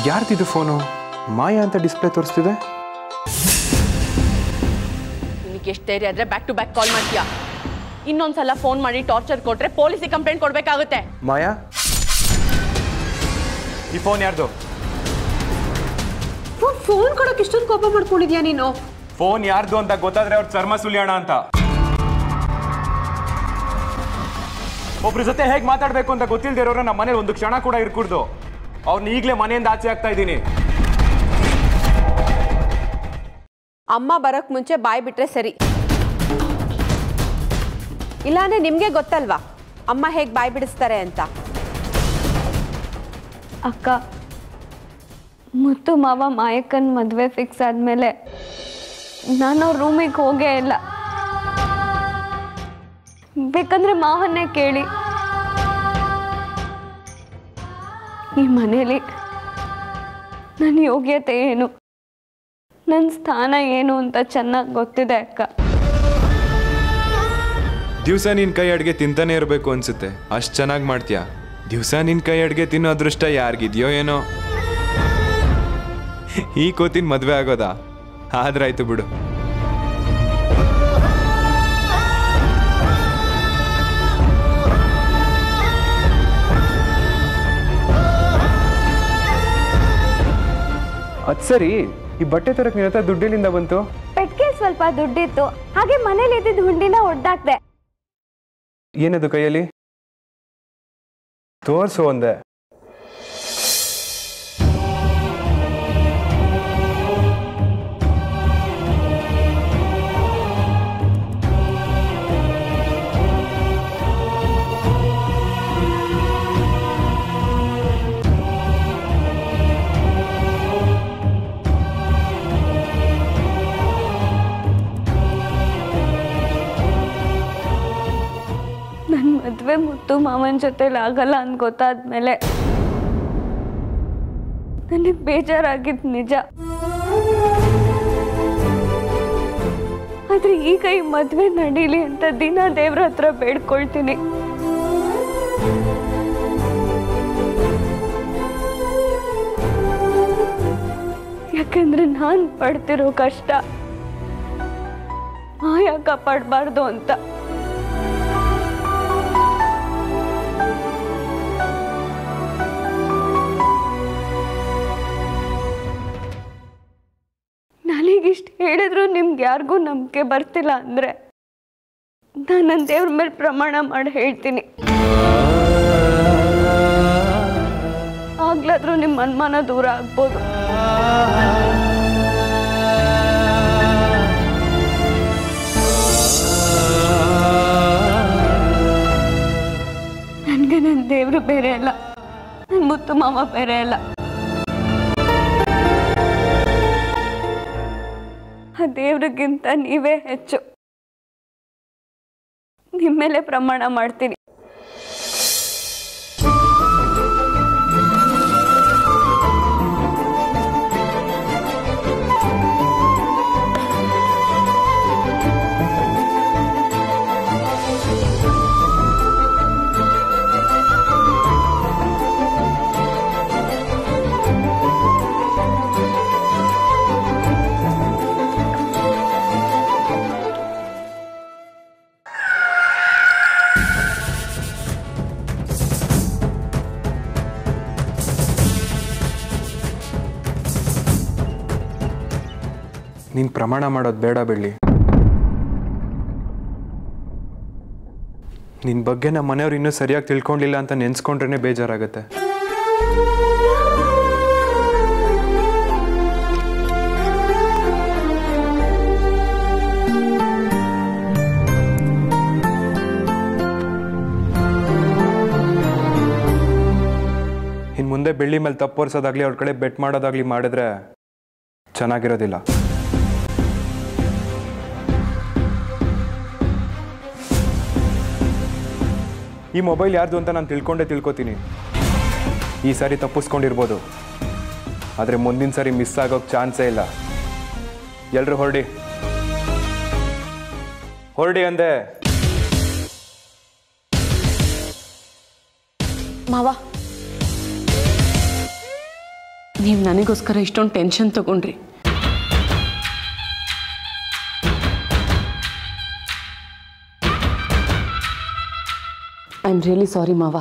ಯಾರ್ದಿದು phone ಮಾಯಾ ಅಂತ display ತೋರಿಸ್ತಿದೆ ನಿನಗೆ ಎಷ್ಟು ಧೈರ್ಯ ಆದ್ರೆ ಬ್ಯಾಕ್ ಟು ಬ್ಯಾಕ್ ಕಾಲ್ ಮಾಡ್ತೀಯಾ ಇನ್ನೊಂದ್ಸಲ ಫೋನ್ ಮಾಡಿ ಟಾರ್ಚರ್ ಕೊಟ್ರೆ ಪೊಲೀಸಿಗೆ ಕಂಪ್ಲೇಂಟ್ ಕೊಡ್ಬೇಕಾಗುತ್ತೆ ಮಾಯಾ ಈ ಫೋನ್ ಯಾರ್ದು ಫೋನ್ ಕೊಡೋಕೆ ಇಷ್ಟೊಂದು ಕೋಪ ಮಾಡ್ಕೊಂಡಿದ್ಯಾ ನೀನು ಫೋನ್ ಯಾರ್ದು ಅಂತ ಗೊತ್ತಾದ್ರೆ ಅವ್ರ ಚರ್ಮ ಸುಲಿಯೋಣ ಅಂತ ಒಬ್ರ ಜೊತೆ ಹೇಗೆ ಮಾತಾಡ್ಬೇಕು ಅಂತ ಗೊತ್ತಿಲ್ದೇ ಇರೋರು ನಮ್ಮ ಮನೇಲಿ ಒಂದು ಕ್ಷಣ ಕೂಡ ಇರ್ಕೂಡ್ದು ಅವ್ರನ್ನ ಈಗಲೇ ಮನೆಯಿಂದ ಆಚೆ ಆಗ್ತಾ ಇದ್ದೀನಿ ಅಮ್ಮ ಬರೋಕ್ ಮುಂಚೆ ಬಾಯ್ ಬಿಟ್ರೆ ಸರಿ ಇಲ್ಲಾಂದ್ರೆ ನಿಮ್ಗೆ ಗೊತ್ತಲ್ವಾ ಅಮ್ಮ ಹೇಗೆ ಬಾಯ್ ಬಿಡಿಸ್ತಾರೆ ಅಂತ ಅಕ್ಕ ಮುತ್ತು ಮಾವ ಮಾಯಕ್ಕನ ಮದುವೆ ಫಿಕ್ಸ್ ಆದಮೇಲೆ ನಾನು ಅವ್ರ ರೂಮಿಗೆ ಹೋಗೇ ಇಲ್ಲ ಬೇಕಂದ್ರೆ ಮಾವನ್ನೇ ಕೇಳಿ ಈ ಮನೇಲಿ ನನ್ನ ಯೋಗ್ಯತೆ ಏನು ನನ್ನ ಸ್ಥಾನ ಏನು ಅಂತ ಚೆನ್ನಾಗಿ ಗೊತ್ತಿದೆ ಅಕ್ಕ ದಿವಸ ನಿನ್ ಕೈ ಅಡ್ಗೆ ತಿಂತಾನೆ ಇರಬೇಕು ಅನ್ಸುತ್ತೆ ಅಷ್ಟು ಚೆನ್ನಾಗಿ ಮಾಡ್ತೀಯಾ ದಿವಸ ನಿನ್ ಕೈ ಅಡ್ಗೆ ತಿನ್ನೋ ಅದೃಷ್ಟ ಯಾರಿಗಿದ್ಯೋ ಏನೋ ಈ ಕೋತಿನ ಮದ್ವೆ ಆಗೋದಾ ಆದ್ರಾಯ್ತು ಬಿಡು ಅದ್ ಸರಿ ಈ ಬಟ್ಟೆ ತರಕ್ ನಿನ್ನ ಹತ್ರ ದುಡ್ಡಿಲಿಂದ ಬಂತು ಪೆಟ್ಗೆ ಸ್ವಲ್ಪ ದುಡ್ಡಿತ್ತು ಹಾಗೆ ಮನೇಲಿ ಇದ್ದಿದ್ದು ಹುಂಡಿನ ಒಡ್ದಾಕ್ದೆ ಏನದು ಕೈಯಲ್ಲಿ ತೋರ್ಸು ಒಂದೆ ನನ್ನ ಮದುವೆ ಮುತ್ತು ಮಾವನ ಜೊತೆಲಿ ಆಗಲ್ಲ ಅಂತ ಗೊತ್ತಾದ್ಮೇಲೆ ನನಗೆ ಬೇಜಾರಾಗಿದ್ದು ನಿಜ ಆದ್ರೆ ಈಗ ಈ ಮದುವೆ ನಡೀಲಿ ಅಂತ ದಿನ ದೇವ್ರ ಹತ್ರ ಬೇಡ್ಕೊಳ್ತೀನಿ ಯಾಕಂದ್ರೆ ನಾನು ಪಡ್ತಿರೋ ಕಷ್ಟ ಮಾಯ ಕಾಪಾಡಬಾರ್ದು ಅಂತ ನನಗಿಷ್ಟು ಹೇಳಿದ್ರು ನಿಮ್ಗೆ ಯಾರಿಗೂ ನಂಬಿಕೆ ಬರ್ತಿಲ್ಲ ಅಂದರೆ ನಾನು ನನ್ನ ದೇವ್ರ ಮೇಲೆ ಪ್ರಮಾಣ ಮಾಡಿ ಹೇಳ್ತೀನಿ ಆಗ್ಲಾದ್ರೂ ನಿಮ್ಮ ಅನುಮಾನ ದೂರ ಆಗ್ಬೋದು ನನಗೆ ನನ್ನ ದೇವರು ಬೇರೆ ಅಲ್ಲ ನನ್ನ ಮುತ್ತು ಮಾವ ಬೇರೆ ಅಲ್ಲ ಆ ದೇವ್ರಿಗಿಂತ ನೀವೇ ಹೆಚ್ಚು ನಿಮ್ಮ ಮೇಲೆ ಪ್ರಮಾಣ ಮಾಡ್ತೀನಿ ನೀನ್ ಪ್ರಮಾಣ ಮಾಡೋದು ಬೇಡ ಬೆಳ್ಳಿ ನಿನ್ ಬಗ್ಗೆ ನಮ್ಮ ಮನೆಯವ್ರು ಇನ್ನೂ ಸರಿಯಾಗಿ ತಿಳ್ಕೊಂಡಿಲ್ಲ ಅಂತ ನೆನ್ಸ್ಕೊಂಡ್ರೇನೆ ಬೇಜಾರಾಗುತ್ತೆ ಇನ್ನು ಮುಂದೆ ಬೆಳ್ಳಿ ಮೇಲೆ ತಪ್ಪೋರ್ಸೋದಾಗ್ಲಿ ಅವ್ರ ಕಡೆ ಬೆಟ್ ಮಾಡೋದಾಗ್ಲಿ ಮಾಡಿದ್ರೆ ಚೆನ್ನಾಗಿರೋದಿಲ್ಲ ಈ ಮೊಬೈಲ್ ಯಾರ್ದು ಅಂತ ನಾನು ತಿಳ್ಕೊಂಡೇ ತಿಳ್ಕೊತೀನಿ ಈ ಸಾರಿ ತಪ್ಪಿಸ್ಕೊಂಡಿರ್ಬೋದು ಆದರೆ ಮುಂದಿನ ಸಾರಿ ಮಿಸ್ ಆಗೋಕ್ಕೆ ಚಾನ್ಸೇ ಇಲ್ಲ ಎಲ್ರು ಹೊರಡಿ ಹೊರಡಿ ಅಂದೆ ಮಾವ ನೀವು ನನಗೋಸ್ಕರ ಇಷ್ಟೊಂದು ಟೆನ್ಷನ್ ತಗೊಂಡ್ರಿ ಐ ಆಮ್ ರಿಯಲಿ ಸಾರಿ ಮಾವ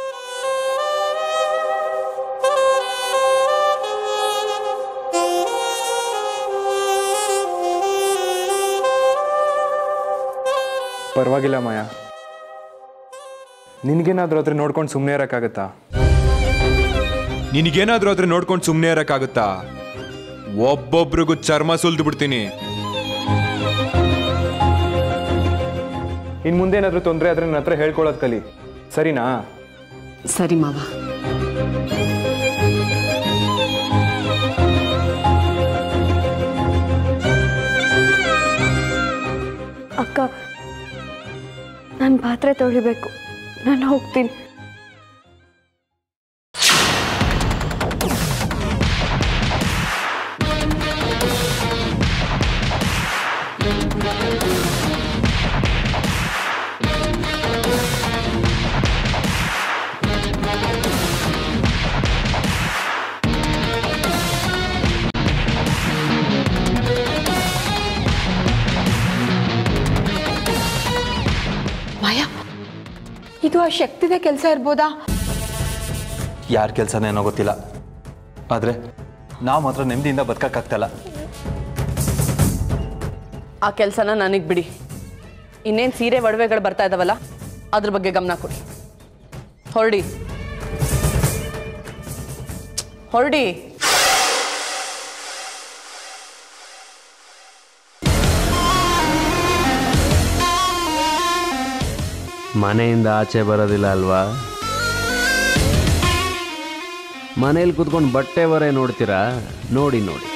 ಪರವಾಗಿಲ್ಲ ಮಾಯಾ ನಿನಗೇನಾದ್ರೂ ಅದ್ರ ನೋಡ್ಕೊಂಡು ಸುಮ್ಮನೆ ಇರೋಕ್ಕಾಗತ್ತಾ ನಿನಗೇನಾದ್ರೂ ಅದ್ರ ನೋಡ್ಕೊಂಡು ಸುಮ್ಮನೆ ಇರೋಕ್ಕಾಗತ್ತಾ ಒಬ್ಬೊಬ್ರಿಗೂ ಚರ್ಮ ಸುಲ್ದು ಬಿಡ್ತೀನಿ ಇನ್ನು ಮುಂದೇನಾದ್ರೂ ತೊಂದರೆ ಆದ್ರೆ ನನ್ನ ಹತ್ರ ಹೇಳ್ಕೊಳ್ಳೋದು ಕಲಿ ಸರಿನಾ ಸರಿ ಮಾವ ಅಕ್ಕ ನಾನು ಪಾತ್ರೆ ತೊಳಿಬೇಕು ನಾನು ಹೋಗ್ತೀನಿ ಮಾಯಾ ಇದು ಆ ಶಕ್ತಿದ ಕೆಲಸ ಇರ್ಬೋದಾ ಯಾರ ಕೆಲಸನೇನೋ ಗೊತ್ತಿಲ್ಲ ಆದರೆ ನಾವು ಮಾತ್ರ ನೆಮ್ಮದಿಯಿಂದ ಬದುಕಕ್ಕಾಗ್ತಲ್ಲ ಆ ಕೆಲಸನ ನನಗೆ ಬಿಡಿ ಇನ್ನೇನು ಸೀರೆ ಒಡವೆಗಳು ಬರ್ತಾ ಇದಾವಲ್ಲ ಅದ್ರ ಬಗ್ಗೆ ಗಮನ ಕೊಡಿ ಹೊರಡಿ ಹೊರಡಿ ಮನೆಯಿಂದ ಆಚೆ ಬರೋದಿಲ್ಲ ಅಲ್ವಾ ಮನೇಲಿ ಕೂತ್ಕೊಂಡು ಬಟ್ಟೆ ಬರೇ ನೋಡ್ತೀರಾ ನೋಡಿ ನೋಡಿ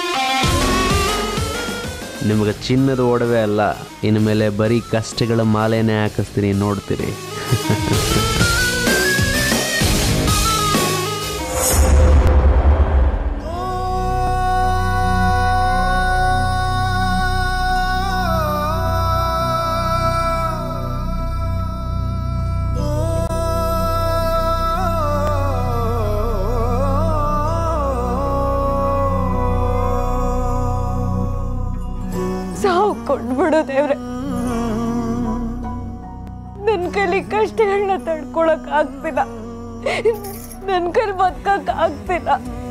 ನಿಮಗೆ ಚಿನ್ನದ ಒಡವೆ ಅಲ್ಲ ಇನ್ಮೇಲೆ ಬರೀ ಕಷ್ಟಗಳ ಮಾಲೆನೇ ಹಾಕಿಸ್ತೀನಿ ನೋಡ್ತೀರಿ ಸಾವು ಕೊಟ್ಬಿಡು ದೇವ್ರೆ ನನ್ನ ಕೈಲಿ ಕಷ್ಟಗಳನ್ನ ತಡ್ಕೊಳಕ್ ಆಗ್ತಿಲ್ಲ ನನ್ನ ಕೈಲಿ ಬದುಕಕ್ ಆಗ್ತಿಲ್ಲ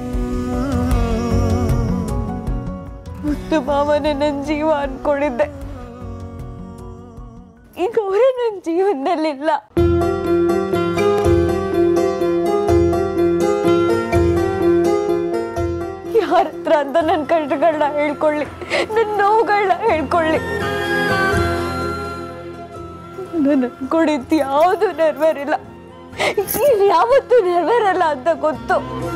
ಮುತ್ತು ಮಾವನೇ ನನ್ನ ಜೀವ ಅನ್ಕೊಂಡಿದ್ದೆ ಈಗ ಅವರೇ ನನ್ನ ಜೀವನದಲ್ಲಿಲ್ಲ ಯಾರ ಹತ್ರ ಅಂತ ನನ್ನ ಕಷ್ಟಗಳನ್ನ ಹೇಳ್ಕೊಳ್ಳಿ ನನ್ನ ನೋವುಗಳನ್ನ ಹೇಳ್ಕೊಳ್ಳಿ ನಾನು ಅನ್ಕೊಂಡಿದ್ದು ಯಾವುದು ನೆರವೇರಿಲ್ಲ ಇಲ್ಲಿ ಯಾವತ್ತೂ ನೆರವೇರಲ್ಲ ಅಂತ ಗೊತ್ತು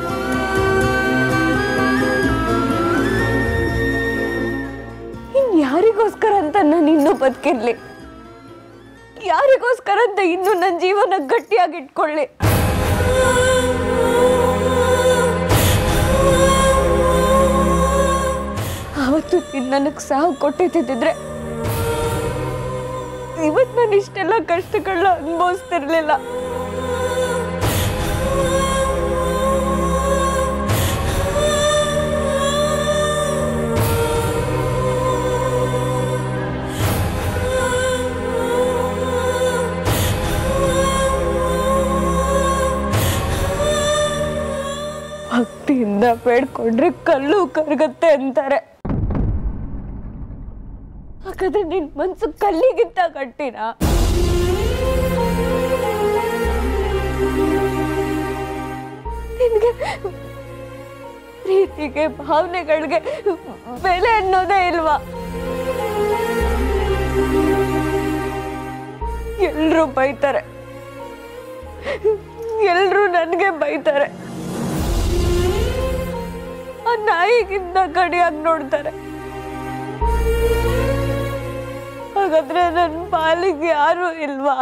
ಇನ್ ಯಾರಿಗೋಸ್ಕರ ಅಂತ ನಾನು ಇನ್ನೂ ಬದುಕಿರ್ಲಿ ಯಾರಿಗೋಸ್ಕರ ಅಂತ ಇನ್ನೂ ನನ್ನ ಜೀವನ ಗಟ್ಟಿಯಾಗಿ ಇಟ್ಕೊಳ್ಳಿ ಅವತ್ತು ನೀನು ನನಗೆ ಸಾವು ಕೊಟ್ಟಿದ್ದಿದ್ರೆ ಇವತ್ತು ನಾನು ಇಷ್ಟೆಲ್ಲ ಕಷ್ಟಗಳನ್ನ ಅನುಭವಿಸ್ತಿರ್ಲಿಲ್ಲ ಭಕ್ತಿಯಿಂದ ಬೇಡ್ಕೊಂಡ್ರೆ ಕಲ್ಲು ಕರಗತ್ತೆ ಅಂತಾರೆ ಹಾಗಾದ್ರೆ ನಿನ್ ಮನ್ಸು ಕಲ್ಲಿಗಿಂತ ಕಟ್ಟಿನ ನಿನ್ಗೆ ಪ್ರೀತಿಗೆ ಭಾವನೆಗಳಿಗೆ ಬೆಲೆ ಅನ್ನೋದೇ ಇಲ್ವಾ ಎಲ್ರೂ ಬೈತಾರೆ ಎಲ್ರೂ ನನಗೆ ಬೈತಾರೆ ಆ ನಾಯಿಗಿಂತ ಕಡಿಯಾಗಿ ನೋಡ್ತಾರೆ ಹಾಗಾದ್ರೆ ನನ್ನ ಪಾಲಿಗೆ ಯಾರು ಇಲ್ವಾ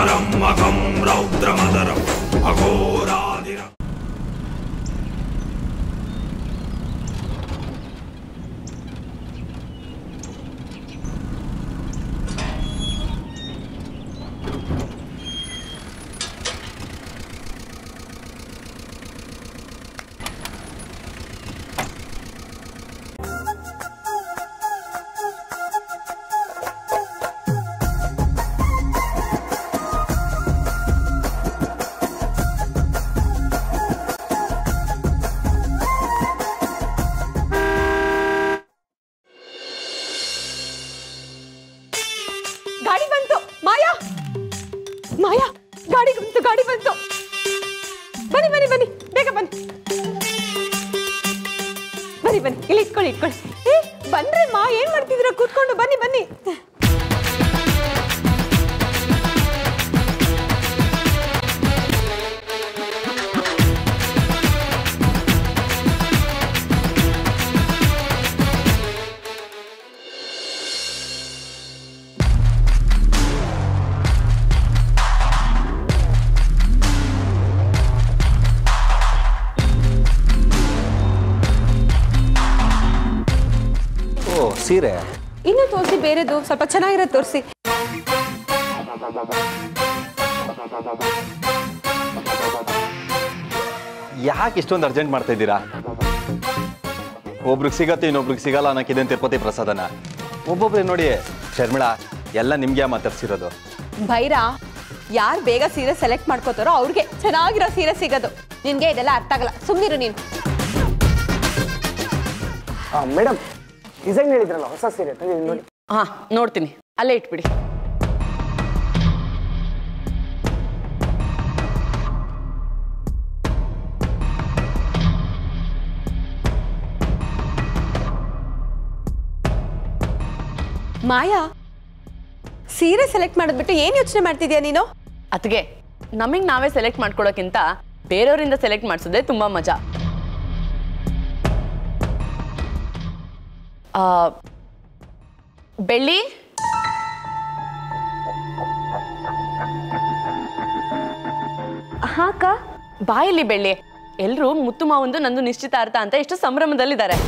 ಗಾಡಿ ಬಂತು ಮಾಯಾ ಮಾಯಾ ಗಾಡಿ ಬಂತು ಗಾಡಿ ಬಂತು ಬನ್ನಿ ಬನ್ನಿ ಬನ್ನಿ ಬೇಗ ಬನ್ನಿ ಬನ್ನಿ ಬನ್ನಿ ಇಲ್ಲಿ ಇಟ್ಕೊಳ್ಳಿ ಇಟ್ಕೊಳ್ಳಿ ಏ ಬಂದ್ರೆ ಮಾ ಏನ್ ಮಾಡ್ತಿದ್ದೀರಾ ಕೂತ್ಕೊಂಡು ಬನ್ನಿ ಬನ್ನಿ ಓ ಸೀರೆ ಇನ್ನು ತೋರಿಸಿ ಬೇರೆದು ಸ್ವಲ್ಪ ಚೆನ್ನಾಗಿರೋದು ತೋರಿಸಿ ಯಾಕೆ ಇಷ್ಟೊಂದು ಅರ್ಜೆಂಟ್ ಮಾಡ್ತಾ ಇದ್ದೀರಾ ಒಬ್ರಿಗೆ ಸಿಗತ್ತೆ ಇನ್ನೊಬ್ರಿಗೆ ಸಿಗಲ್ಲ ಅನ್ನೋಕ್ಕಿದೆ ತಿರುಪತಿ ಪ್ರಸಾದನ ಒಬ್ಬೊಬ್ರೆ ನೋಡಿ ಶರ್ಮಿಳಾ ಎಲ್ಲ ನಿಮ್ಗೆ ಮಾತಾಡ್ಸಿರೋದು ಭೈರ ಯಾರು ಬೇಗ ಸೀರೆ ಸೆಲೆಕ್ಟ್ ಮಾಡ್ಕೋತಾರೋ ಅವ್ರಿಗೆ ಚೆನ್ನಾಗಿರೋ ಸೀರೆ ಸಿಗೋದು ನಿನ್ಗೆ ಇದೆಲ್ಲ ಅರ್ಥ ಆಗಲ್ಲ ಸುಮ್ಮನಿರು ನೀನು ಮೇಡಮ್ ಡಿಸೈನ್ ಹೇಳಿದ್ರಲ್ಲ ಹೊಸ ಸೀರೆ ತಂದಿದ್ದೀನಿ ನೋಡಿ ಹಾ ನೋಡ್ತೀನಿ ಅಲ್ಲೇ ಇಟ್ಬಿಡಿ ಮಾಯಾ ಸೀರೆ ಸೆಲೆಕ್ಟ್ ಮಾಡೋದ್ಬಿಟ್ಟು ಏನ್ ಯೋಚನೆ ಮಾಡ್ತಿದ್ಯಾ ನೀನು ಅತ್ಗೆ ನಮಗೆ ನಾವೇ ಸೆಲೆಕ್ಟ್ ಮಾಡ್ಕೊಳಕ್ಕಿಂತ ಬೇರೆಯವರಿಂದ ಸೆಲೆಕ್ಟ್ ಮಾಡಿಸೋದೇ ತುಂಬಾ ಮಜಾ ಆ, ಬೆಳ್ಳಿ ಹಾಕ ಬಾಯಲ್ಲಿ ಬೆಳ್ಳಿ ಎಲ್ರು ಮುತ್ತು ಮಾವಂದು ನಂದು ನಿಶ್ಚಿತಾರ್ಥ ಅಂತ ಎಷ್ಟು ಸಂಭ್ರಮದಲ್ಲಿದ್ದಾರೆ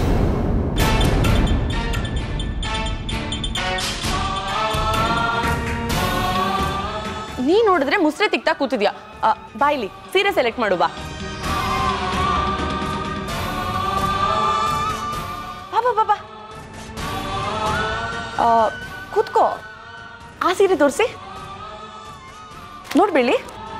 ನೀ ನೋಡಿದ್ರೆ ಮುಸ್ರೆ ತಿಕ್ತಾ ಕೂತಿದ್ಯಾ ಆ, ಬಾಯ್ಲಿ ಸೀರೆ ಸೆಲೆಕ್ಟ್ ಮಾಡು ಬಾ ಬಾ, ಬಾ, ಬಾ, ಬಾ. ಆ, ಕೂತ್ಕೋ ಆ ಸೀರೆ ತೋರಿಸಿ ನೋಡ್ಬೇಳಿ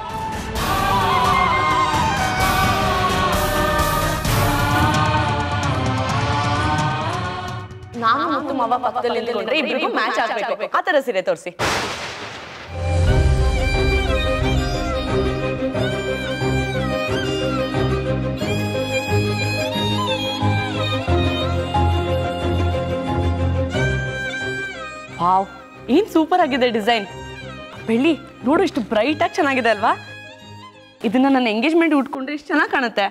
ನಾನು ಮತ್ತು ಮಾವ ಪಕ್ಕದಲ್ಲಿ ನಿಂತ್ಕೊಂಡ್ರೆ ಇಬ್ಬರಿಗೂ ಮ್ಯಾಚ್ ಆಗ್ಬೇಕು ಆ ತರ ಸೀರೆ ತೋರಿಸಿ ವಾವ್ ಏನ್ ಸೂಪರ್ ಆಗಿದೆ ಡಿಸೈನ್ ಬೆಳ್ಳಿ ನೋಡು ಇಷ್ಟು ಬ್ರೈಟ್ ಆಗಿ ಚೆನ್ನಾಗಿದೆ ಅಲ್ವಾ ಇದನ್ನ ನನ್ನ ಎಂಗೇಜ್ಮೆಂಟ್ ಉಟ್ಕೊಂಡ್ರೆ ಇಷ್ಟು ಚೆನ್ನಾಗಿ ಕಾಣುತ್ತೆ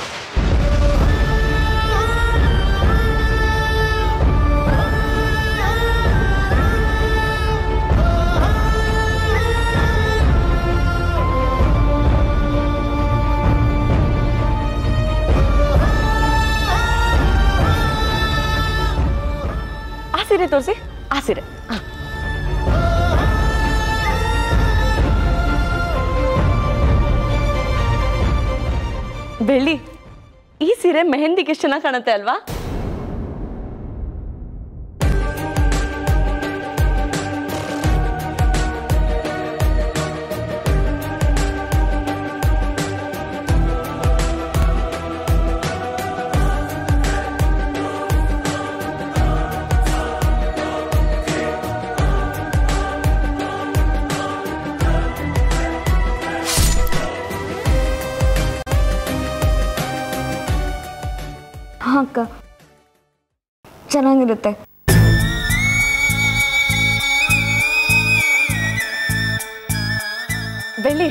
ಆ ಸೀರೆ ತೋರಿಸಿ ಆ ಸೀರೆ ಆ. ಬೆಳ್ಳಿ ಈ ಸೀರೆ ಮೆಹಂದಿಗೆ ಎಷ್ಟು ಚೆನ್ನಾಗಿ ಕಾಣುತ್ತೆ ಅಲ್ವಾ ಹಾಂ ಅಕ್ಕ ಚೆನ್ನಾಗಿರುತ್ತೆ ಬೆಳ್ಳಿ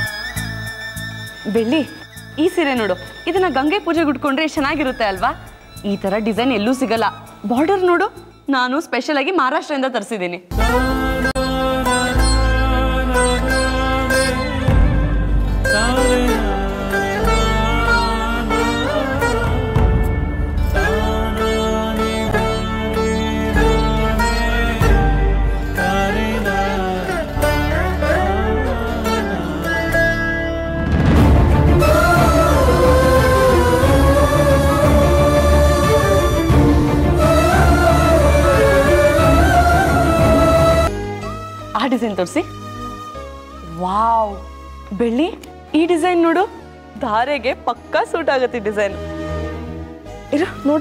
ಬೆಳ್ಳಿ ಈ ಸೀರೆ ನೋಡು ಇದನ್ನ ಗಂಗೆ ಪೂಜೆಗೆ ಉಟ್ಕೊಂಡ್ರೆ ಎಷ್ಟ್ ಚೆನ್ನಾಗಿರುತ್ತೆ ಅಲ್ವಾ ಈ ಥರ ಡಿಸೈನ್ ಎಲ್ಲೂ ಸಿಗಲ್ಲ ಬಾರ್ಡರ್ ನೋಡು ನಾನು ಸ್ಪೆಷಲ್ ಆಗಿ ಮಹಾರಾಷ್ಟ್ರದಿಂದ ತರಿಸಿದ್ದೀನಿ ಆ ಡಿಸೈನ್ ತೋರಿಸಿ ವಾವ್ ಬೆಳ್ಳಿ ಈ ಡಿಸೈನ್ ನೋಡು ಧಾರೆಗೆ ಪಕ್ಕಾ ಸೂಟ್ ಆಗತ್ತೆ ಡಿಸೈನ್ ಇರು ನೋಡು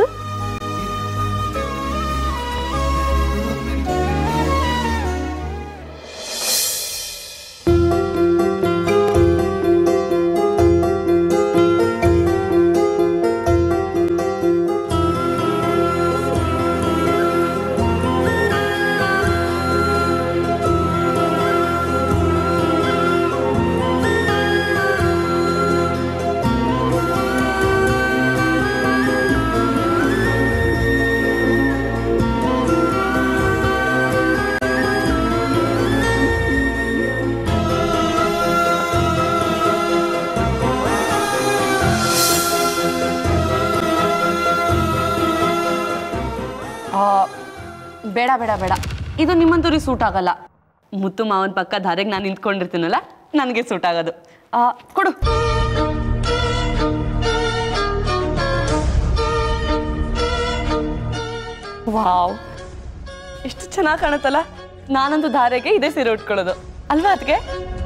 ಆ, ಬೇಡ ಬೇಡ ಬೇಡ ಇದು ನಿಮ್ಮಂತವ್ರಿಗೆ ಸೂಟ್ ಆಗಲ್ಲ ಮುತ್ತು ಮಾವನ ಪಕ್ಕ ದಾರೆಗೆ ನಾನು ನಿಂತ್ಕೊಂಡಿರ್ತೀನಲ್ಲ ನನಗೆ ಸೂಟ್ ಆಗೋದು ಆ, ಕೊಡು ವಾವ್ ಎಷ್ಟು ಚೆನ್ನಾಗಿ ಕಾಣುತ್ತಲ್ಲ ನಾನಂತೂ ಧಾರೆಗೆ ಇದೇ ಸೀರೆ ಉಟ್ಕೊಳ್ಳೋದು ಅಲ್ವಾ ಅದಕ್ಕೆ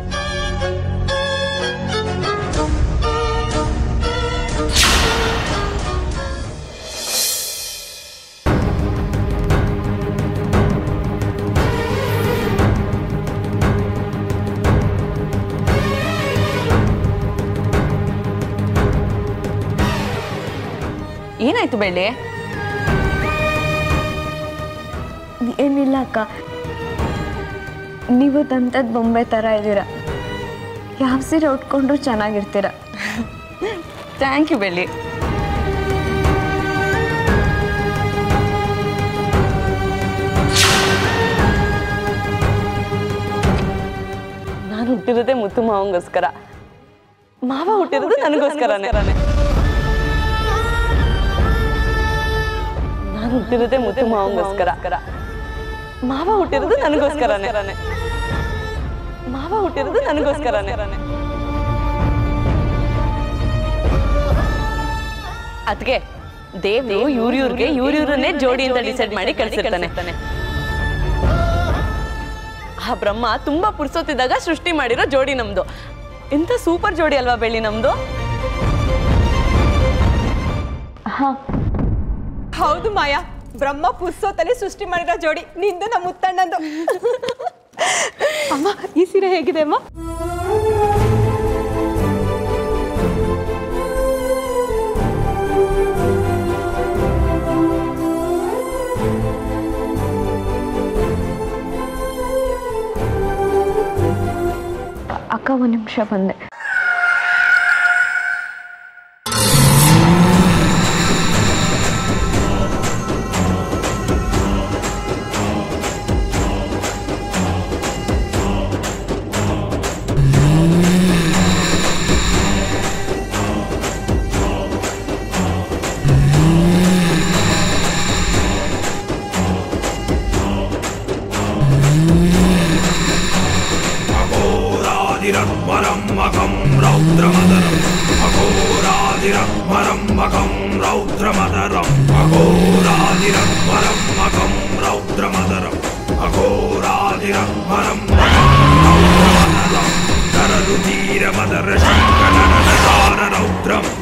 ಏನಾಯ್ತು ಬೆಳ್ಳಿ ಏನಿಲ್ಲ ಅಕ್ಕ ನೀವು ತಂತದ್ ಬೊಂಬೆ ಥರ ಇದ್ದೀರ ಯಾವ ಸೀರೆ ಉಟ್ಕೊಂಡ್ರು ಚೆನ್ನಾಗಿರ್ತೀರ ಥ್ಯಾಂಕ್ ಯು ಬೆಳ್ಳಿ ನಾನು ಹುಟ್ಟಿರೋದೇ ಮುತ್ತು ಮಾವಂಗೋಸ್ಕರ ಮಾವ ಹುಟ್ಟಿರೋದು ನನಗೋಸ್ಕರನೇ ನಾನು ಹುಟ್ಟಿರೋದೇ ಮುತ್ತು ಮಾವಂಗೋಸ್ಕರ ಮಾವ ಹುಟ್ಟಿರೋದು ನನಗೋಸ್ಕರನೇ ಮಾವ ಹುಟ್ಟಿರೋದು ನನಗೋಸ್ಕರನೇ ಅದಕ್ಕೆ ದೇವ್ರು ಇವ್ರಿವ್ರಿಗೆ ಇವ್ರಿವ್ರನ್ನೇ ಜೋಡಿ ಅಂತ ಡಿಸೈಡ್ ಮಾಡಿ ಕಳ್ಸಿರ್ತಾನೆ ಆ ಬ್ರಹ್ಮ ತುಂಬಾ ಪುರ್ಸೊತ್ತಿದ್ದಾಗ ಸೃಷ್ಟಿ ಮಾಡಿರೋ ಜೋಡಿ ನಮ್ದು ಎಂತ ಸೂಪರ್ ಜೋಡಿ ಅಲ್ವಾ ಬೆಳ್ಳಿ ನಮ್ದು ಹೌದು ಮಾಯಾ ಬ್ರಹ್ಮ ಪುಸ್ತಕದಲ್ಲಿ ಸೃಷ್ಟಿ ಮಾಡಿರೋ ಜೋಡಿ ನಿಂದು ನಮ್ಮ ಮುತ್ತಣ್ಣಂದು ಅಮ್ಮ ಈ ಸೀರೆ ಹೇಗಿದೆ ಅಮ್ಮ ಅಕ್ಕ ಒಂದು ನಿಮಿಷ ಬಂದೆ अघोरादिरमरं रौद्रमदरम् अघोरादिरमरं रौद्रमदरम् अघोरादिरमरं रौद्रमदरम् अघोरादिरमरं रौद्रमदरम् कररुचीरमदर शङ्कररौद्रम्